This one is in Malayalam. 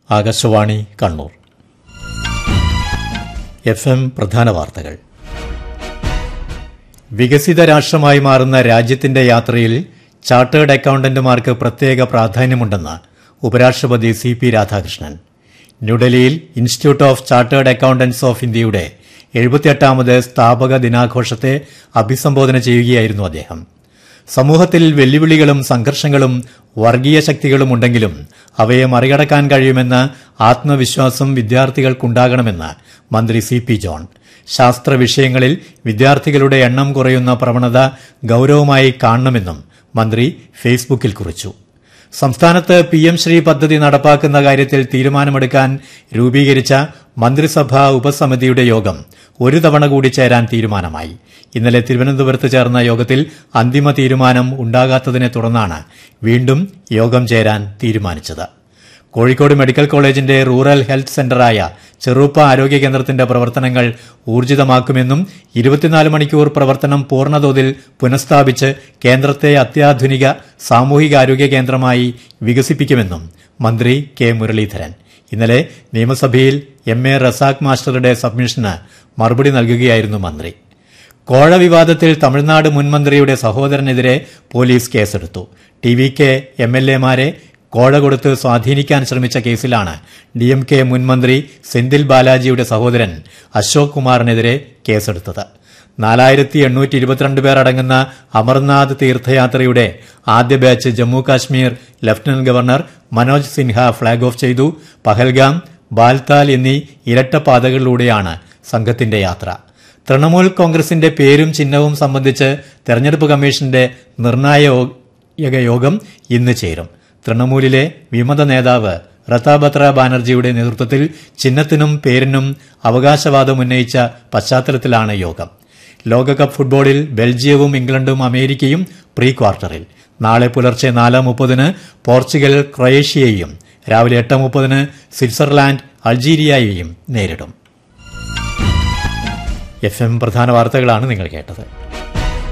ആകാശവാണി കണ്ണൂർ എഫ് എം പ്രധാന വാർത്തകൾ വികസിത രാഷ്ട്രമായി മാറുന്ന രാജ്യത്തിന്റെ യാത്രയിൽ ചാർട്ടേഡ് അക്കൌണ്ടന്റുമാർക്ക് പ്രത്യേക പ്രാധാന്യമുണ്ടെന്ന് ഉപരാഷ്ട്രപതി സി പി രാധാകൃഷ്ണൻ ന്യൂഡൽഹിയിൽ institute of chartered accountants of ഇന്ത്യയുടെ എഴുപത്തിയെട്ടാമത് സ്ഥാപക ദിനാഘോഷത്തെ അഭിസംബോധന ചെയ്യുകയായിരുന്നു അദ്ദേഹം സമൂഹത്തിൽ വെല്ലുവിളികളും സംഘർഷങ്ങളും വർഗീയ ശക്തികളും ഉണ്ടെങ്കിലും അവയെ മറികടക്കാൻ കഴിയുമെന്ന ആത്മവിശ്വാസം വിദ്യാർത്ഥികൾക്കുണ്ടാകണമെന്ന് മന്ത്രി സി പി ജോൺ ശാസ്ത്ര വിഷയങ്ങളിൽ വിദ്യാർത്ഥികളുടെ എണ്ണം കുറയുന്ന പ്രവണത ഗൌരവമായി കാണണമെന്നും മന്ത്രി ഫേസ്ബുക്കിൽ കുറിച്ചു സംസ്ഥാനത്ത് പി എം ശ്രീ പദ്ധതി നടപ്പാക്കുന്ന കാര്യത്തിൽ തീരുമാനമെടുക്കാൻ രൂപീകരിച്ച മന്ത്രിസഭാ ഉപസമിതിയുടെ യോഗം ഒരു തവണ കൂടി ചേരാൻ തീരുമാനമായി ഇന്നലെ തിരുവനന്തപുരത്ത് ചേർന്ന യോഗത്തിൽ അന്തിമ തീരുമാനം ഉണ്ടാകാത്തതിനെ തുടർന്നാണ് വീണ്ടും യോഗം ചേരാൻ തീരുമാനിച്ചത് കോഴിക്കോട് മെഡിക്കൽ കോളേജിന്റെ റൂറൽ ഹെൽത്ത് സെന്ററായ ചെറുപ്പ ആരോഗ്യ കേന്ദ്രത്തിന്റെ പ്രവർത്തനങ്ങൾ ഊർജിതമാക്കുമെന്നും ഇരുപത്തിനാല് മണിക്കൂർ പ്രവർത്തനം പൂർണ്ണതോതിൽ പുനഃസ്ഥാപിച്ച് കേന്ദ്രത്തെ അത്യാധുനിക സാമൂഹികാരോഗ്യ കേന്ദ്രമായി വികസിപ്പിക്കുമെന്നും മന്ത്രി കെ മുരളീധരൻ ഇന്നലെ നിയമസഭയിൽ എം എ റസാഖ് മാസ്റ്ററുടെ സബ്മിഷന് മറുപടി നൽകുകയായിരുന്നു മന്ത്രി കോഴ വിവാദത്തിൽ തമിഴ്നാട് മുൻമന്ത്രിയുടെ സഹോദരനെതിരെ പോലീസ് കേസെടുത്തു T V K M L എമാരെ കോഴ കൊടുത്ത് സ്വാധീനിക്കാൻ ശ്രമിച്ച കേസിലാണ് ഡി എം കെ മുൻമന്ത്രി സെന്തിൽ ബാലാജിയുടെ സഹോദരൻ അശോക് കുമാറിനെതിരെ കേസെടുത്തത് നാലായിരത്തി എണ്ണൂറ്റി ഇരുപത്തിരണ്ട് പേർ അടങ്ങുന്ന അമർനാഥ് തീർത്ഥയാത്രയുടെ ആദ്യ batch Jammu Kashmir lieutenant governor Manoj Sinha flag off ചെയ്തു പഹൽഗാം ബാൽതാൽ എന്നീ ഇരട്ടപ്പാതകളിലൂടെയാണ് സംഘത്തിന്റെ യാത്ര തൃണമൂൽ കോൺഗ്രസിന്റെ പേരും ചിഹ്നവും സംബന്ധിച്ച് തെരഞ്ഞെടുപ്പ് കമ്മീഷന്റെ നിർണായക യോഗം ഇന്ന് ചേരും തൃണമൂലിലെ വിമത നേതാവ് റതാബത്ര ബാനർജിയുടെ നേതൃത്വത്തിൽ ചിഹ്നത്തിനും പേരിനും അവകാശവാദം ഉന്നയിച്ച പശ്ചാത്തലത്തിലാണ് യോഗം ലോകകപ്പ് ഫുട്ബോളിൽ ബെൽജിയവും ഇംഗ്ലണ്ടും അമേരിക്കയും പ്രീ ക്വാർട്ടറിൽ നാളെ പുലർച്ചെ നാല് മുപ്പതിന് പോർച്ചുഗൽ ക്രൊയേഷ്യയെയും രാവിലെ എട്ട് മുപ്പതിന് സ്വിറ്റ്സർലാൻഡ് അൾജീരിയയെയും നേരിടും എഫ് എം പ്രധാന വാർത്തകളാണ് നിങ്ങൾ കേട്ടത്